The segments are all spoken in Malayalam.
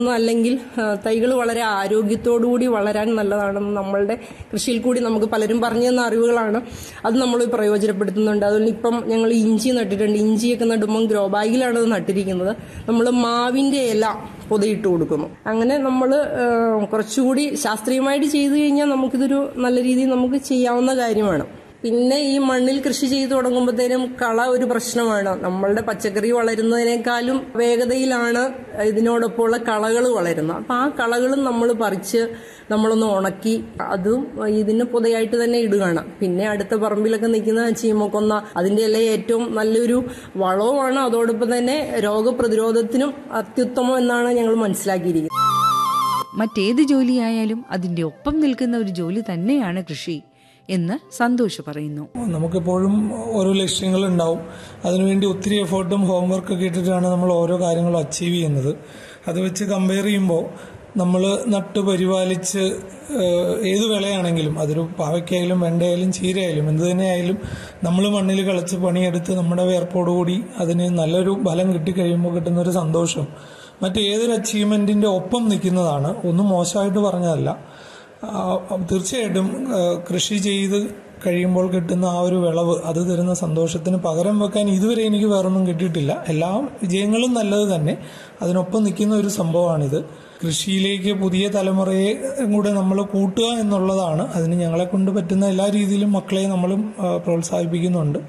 അല്ലെങ്കിൽ തൈകൾ വളരെ ആരോഗ്യത്തോടുകൂടി വളരാൻ നല്ലതാണെന്ന് നമ്മളുടെ കൃഷിയിൽ കൂടി നമുക്ക് പലരും പറഞ്ഞു തന്ന അറിവുകളാണ് അത് നമ്മൾ പ്രയോജനപ്പെടുത്തുന്നുണ്ട് അതുപോലെ ഇപ്പം ഞങ്ങൾ ഇഞ്ചി നട്ടിട്ടുണ്ട് ഇഞ്ചിയൊക്കെ നടുമ്പം ഗ്രോ ബാഗിലാണ് അത് നട്ടിരിക്കുന്നത് നമ്മൾ മാവിന്റെ ഇല പൊതയിട്ട് കൊടുക്കുന്നു അങ്ങനെ നമ്മൾ കുറച്ചുകൂടി ശാസ്ത്രീയമായിട്ട് ചെയ്തു കഴിഞ്ഞാൽ നമുക്കിതൊരു നല്ല രീതിയിൽ നമുക്ക് ചെയ്യാവുന്ന കാര്യമാണ് പിന്നെ ഈ മണ്ണിൽ കൃഷി ചെയ്തു തുടങ്ങുമ്പോഴത്തേനും കള ഒരു പ്രശ്നമാണ് നമ്മളുടെ പച്ചക്കറി വളരുന്നതിനേക്കാളും വേഗതയിലാണ് ഇതിനോടൊപ്പമുള്ള കളകൾ വളരുന്നത് അപ്പൊ ആ കളകളും നമ്മൾ പറിച്ച് നമ്മളൊന്ന് ഉണക്കി അതും ഇതിന് പുതയായിട്ട് തന്നെ ഇടുകയാണ് പിന്നെ അടുത്ത പറമ്പിലൊക്കെ നിൽക്കുന്ന ചീമക്കൊന്ന അതിന്റെ എല്ലാം ഏറ്റവും നല്ലൊരു വളവുമാണ് അതോടൊപ്പം തന്നെ രോഗപ്രതിരോധത്തിനും അത്യുത്തമം എന്നാണ് ഞങ്ങൾ മനസ്സിലാക്കിയിരിക്കുന്നത് മറ്റേത് ജോലിയായാലും അതിന്റെ ഒപ്പം നിൽക്കുന്ന ഒരു ജോലി തന്നെയാണ് കൃഷി എന്ന് സന്തോഷ് പറയുന്നു നമുക്കെപ്പോഴും ഓരോ ലക്ഷ്യങ്ങൾ ഉണ്ടാവും അതിനുവേണ്ടി ഒത്തിരി എഫേർട്ടും ഹോംവർക്ക് ഒക്കെ ഇട്ടിട്ടാണ് നമ്മൾ ഓരോ കാര്യങ്ങളും അച്ചീവ് ചെയ്യുന്നത് അത് വെച്ച് കമ്പയർ ചെയ്യുമ്പോൾ നമ്മൾ നട്ട് പരിപാലിച്ച് ഏത് വിളയാണെങ്കിലും അതൊരു പാവയ്ക്കായാലും വെണ്ടയായാലും ചീരയായാലും എന്ത് തന്നെയായാലും നമ്മൾ മണ്ണിൽ കളിച്ച് പണിയെടുത്ത് നമ്മുടെ വേർപ്പോടുകൂടി അതിന് നല്ലൊരു ഫലം കിട്ടിക്കഴിയുമ്പോൾ കിട്ടുന്ന ഒരു സന്തോഷം മറ്റേതൊരു അച്ചീവ്മെന്റിന്റെ ഒപ്പം നിൽക്കുന്നതാണ് ഒന്നും മോശമായിട്ട് പറഞ്ഞതല്ല തീർച്ചയായിട്ടും കൃഷി ചെയ്ത് കഴിയുമ്പോൾ കിട്ടുന്ന ആ ഒരു വിളവ് അത് തരുന്ന സന്തോഷത്തിന് പകരം വെക്കാൻ ഇതുവരെ എനിക്ക് വേറൊന്നും കിട്ടിയിട്ടില്ല എല്ലാ വിജയങ്ങളും നല്ലത് തന്നെ അതിനൊപ്പം നിൽക്കുന്ന ഒരു സംഭവമാണിത് കൃഷിയിലേക്ക് പുതിയ തലമുറയെ കൂടെ നമ്മൾ കൂട്ടുക എന്നുള്ളതാണ് അതിന് ഞങ്ങളെ കൊണ്ട് പറ്റുന്ന എല്ലാ രീതിയിലും മക്കളെ നമ്മളും പ്രോത്സാഹിപ്പിക്കുന്നുണ്ട്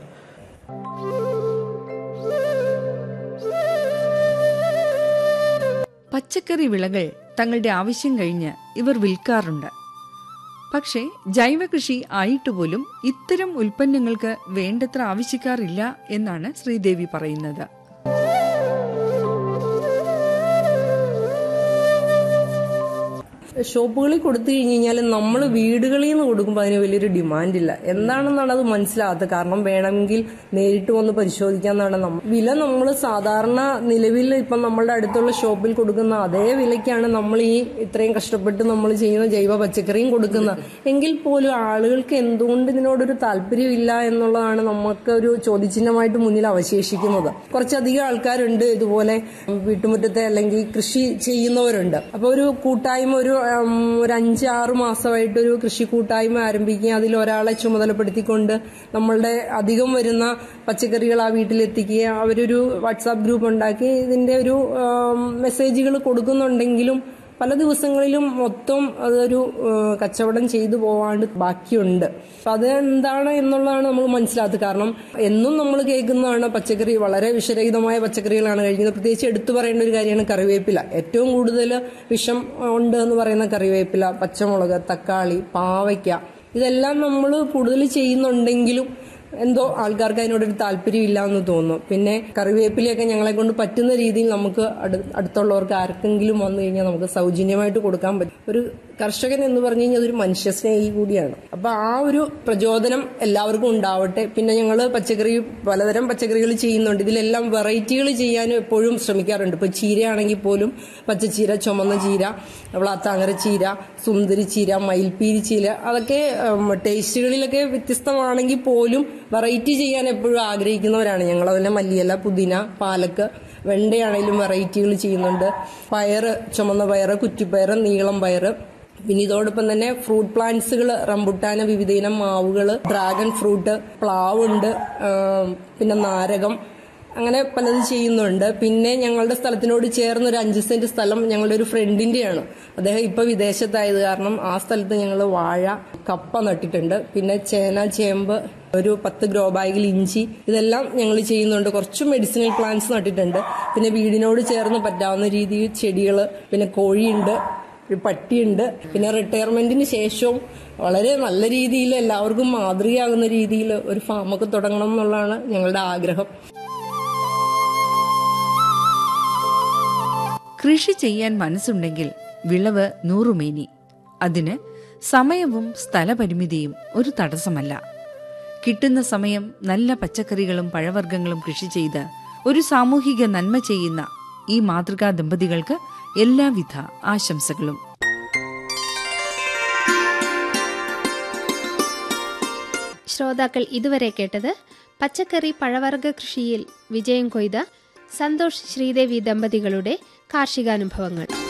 പച്ചക്കറി വിളകൾ തങ്ങളുടെ ആവശ്യം കഴിഞ്ഞ് ഇവർ വിൽക്കാറുണ്ട് പക്ഷേ ജൈവ കൃഷി ആയിട്ടുപോലും ഇത്തരം ഉൽപ്പന്നങ്ങൾക്ക് വേണ്ടത്ര ആവശ്യക്കാരില്ല എന്നാണ് ശ്രീദേവി പറയുന്നത് ഷോപ്പുകളിൽ കൊടുത്തു കഴിഞ്ഞ് കഴിഞ്ഞാൽ നമ്മൾ വീടുകളിൽ നിന്ന് കൊടുക്കുമ്പോൾ അതിന് വലിയൊരു ഡിമാൻഡില്ല എന്താണെന്നാണ് അത് മനസ്സിലാകാത്തത് കാരണം വേണമെങ്കിൽ നേരിട്ട് വന്ന് പരിശോധിക്കാന്നാണ് നമ്മൾ വില നമ്മൾ സാധാരണ നിലവിൽ ഇപ്പം നമ്മളുടെ അടുത്തുള്ള ഷോപ്പിൽ കൊടുക്കുന്ന അതേ വിലയ്ക്കാണ് നമ്മൾ ഈ ഇത്രയും കഷ്ടപ്പെട്ട് നമ്മൾ ചെയ്യുന്ന ജൈവ പച്ചക്കറിയും കൊടുക്കുന്നത് എങ്കിൽ പോലും ആളുകൾക്ക് എന്തുകൊണ്ട് ഇതിനോടൊരു താല്പര്യമില്ല എന്നുള്ളതാണ് നമുക്ക് ഒരു ചോദ്യചിഹ്നമായിട്ട് മുന്നിൽ അവശേഷിക്കുന്നത് കുറച്ചധികം ആൾക്കാരുണ്ട് ഇതുപോലെ വീട്ടുമുറ്റത്തെ അല്ലെങ്കിൽ കൃഷി ചെയ്യുന്നവരുണ്ട് അപ്പൊ ഒരു കൂട്ടായ്മ ഒരു ഒരു അഞ്ച് ആറ് മാസമായിട്ട് ഒരു കൃഷി കൂട്ടായ്മ ആരംഭിക്കുക അതിൽ ഒരാളെ ചുമതലപ്പെടുത്തിക്കൊണ്ട് നമ്മളുടെ അധികം വരുന്ന പച്ചക്കറികൾ ആ വീട്ടിലെത്തിക്കുക അവരൊരു വാട്സാപ്പ് ഗ്രൂപ്പ് ഉണ്ടാക്കി ഇതിന്റെ ഒരു മെസ്സേജുകൾ കൊടുക്കുന്നുണ്ടെങ്കിലും പല ദിവസങ്ങളിലും മൊത്തം അതൊരു കച്ചവടം ചെയ്തു പോവാണ്ട് ബാക്കിയുണ്ട് അപ്പൊ അത് എന്താണ് എന്നുള്ളതാണ് നമ്മൾ മനസ്സിലാത്തത് കാരണം എന്നും നമ്മൾ കേൾക്കുന്നതാണ് പച്ചക്കറി വളരെ വിഷരഹിതമായ പച്ചക്കറികളാണ് കഴിക്കുന്നത് പ്രത്യേകിച്ച് എടുത്തു പറയേണ്ട ഒരു കാര്യമാണ് കറിവേപ്പില ഏറ്റവും കൂടുതൽ വിഷം ഉണ്ട് എന്ന് പറയുന്ന കറിവേപ്പില പച്ചമുളക് തക്കാളി പാവയ്ക്ക ഇതെല്ലാം നമ്മൾ കൂടുതൽ ചെയ്യുന്നുണ്ടെങ്കിലും എന്തോ ആൾക്കാർക്ക് അതിനോടൊരു താല്പര്യമില്ല എന്ന് തോന്നുന്നു പിന്നെ കറിവേപ്പിലയൊക്കെ ഞങ്ങളെ കൊണ്ട് പറ്റുന്ന രീതിയിൽ നമുക്ക് അടുത്തുള്ളവർക്ക് ആർക്കെങ്കിലും വന്നു കഴിഞ്ഞാൽ നമുക്ക് സൗജന്യമായിട്ട് കൊടുക്കാൻ പറ്റും ഒരു കർഷകൻ എന്ന് പറഞ്ഞു കഴിഞ്ഞാൽ അതൊരു മനുഷ്യസ്നേഹി കൂടിയാണ് അപ്പൊ ആ ഒരു പ്രചോദനം എല്ലാവർക്കും ഉണ്ടാവട്ടെ പിന്നെ ഞങ്ങൾ പച്ചക്കറി പലതരം പച്ചക്കറികൾ ചെയ്യുന്നുണ്ട് ഇതിലെല്ലാം വെറൈറ്റികൾ ചെയ്യാനും എപ്പോഴും ശ്രമിക്കാറുണ്ട് ഇപ്പൊ ചീരയാണെങ്കിൽ പോലും പച്ചച്ചീര ചുമന്ന ചീര വ്ളാത്താങ്ങര ചീര സുന്ദരി ചീര മയിൽപ്പീരി ചീര അതൊക്കെ ടേസ്റ്റുകളിലൊക്കെ വ്യത്യസ്തമാണെങ്കിൽ പോലും വെറൈറ്റി ചെയ്യാൻ എപ്പോഴും ആഗ്രഹിക്കുന്നവരാണ് ഞങ്ങൾ അതുപോലെ മല്ലിയില പുതിന പാലക്ക് വെണ്ടയാണെങ്കിലും വെറൈറ്റികൾ ചെയ്യുന്നുണ്ട് പയറ് ചുമന്ന പയറ് കുറ്റിപ്പയറ് നീളം പയറ് പിന്നെ ഇതോടൊപ്പം തന്നെ ഫ്രൂട്ട് പ്ലാന്റ്സുകൾ റംബുട്ടാന് വിവിധയിനം മാവുകൾ ഡ്രാഗൺ ഫ്രൂട്ട് പ്ലാവുണ്ട് പിന്നെ നാരകം അങ്ങനെ പലത് ചെയ്യുന്നുണ്ട് പിന്നെ ഞങ്ങളുടെ സ്ഥലത്തിനോട് ചേർന്ന് ഒരു അഞ്ച് സെന്റ് സ്ഥലം ഞങ്ങളുടെ ഒരു ഫ്രണ്ടിന്റെയാണ് അദ്ദേഹം ഇപ്പൊ വിദേശത്തായത് കാരണം ആ സ്ഥലത്ത് ഞങ്ങൾ വാഴ കപ്പ നട്ടിട്ടുണ്ട് പിന്നെ ചേന ചേമ്പ് ഒരു പത്ത് ഗ്രോ ബാഗിൽ ഇഞ്ചി ഇതെല്ലാം ഞങ്ങൾ ചെയ്യുന്നുണ്ട് കുറച്ച് മെഡിസിനൽ പ്ലാന്റ്സ് നട്ടിട്ടുണ്ട് പിന്നെ വീടിനോട് ചേർന്ന് പറ്റാവുന്ന രീതിയിൽ ചെടികൾ പിന്നെ കോഴിയുണ്ട് ഒരു പട്ടിയുണ്ട് പിന്നെ റിട്ടയർമെന്റിന് ശേഷവും വളരെ നല്ല രീതിയിൽ എല്ലാവർക്കും മാതൃകയാകുന്ന രീതിയിൽ ഒരു ഫാമൊക്കെ തുടങ്ങണം എന്നുള്ളതാണ് ഞങ്ങളുടെ ആഗ്രഹം കൃഷി ചെയ്യാൻ മനസ്സുണ്ടെങ്കിൽ വിളവ് നൂറുമേനി അതിന് സമയവും സ്ഥലപരിമിതിയും ഒരു തടസ്സമല്ല കിട്ടുന്ന സമയം നല്ല പച്ചക്കറികളും പഴവർഗ്ഗങ്ങളും കൃഷി ചെയ്ത് ഒരു സാമൂഹിക നന്മ ചെയ്യുന്ന ഈ മാതൃകാ ദമ്പതികൾക്ക് എല്ലാവിധ ആശംസകളും ശ്രോതാക്കൾ ഇതുവരെ കേട്ടത് പച്ചക്കറി പഴവർഗ കൃഷിയിൽ വിജയം കൊയ്ത സന്തോഷ് ശ്രീദേവി ദമ്പതികളുടെ കാർഷികാനുഭവങ്ങൾ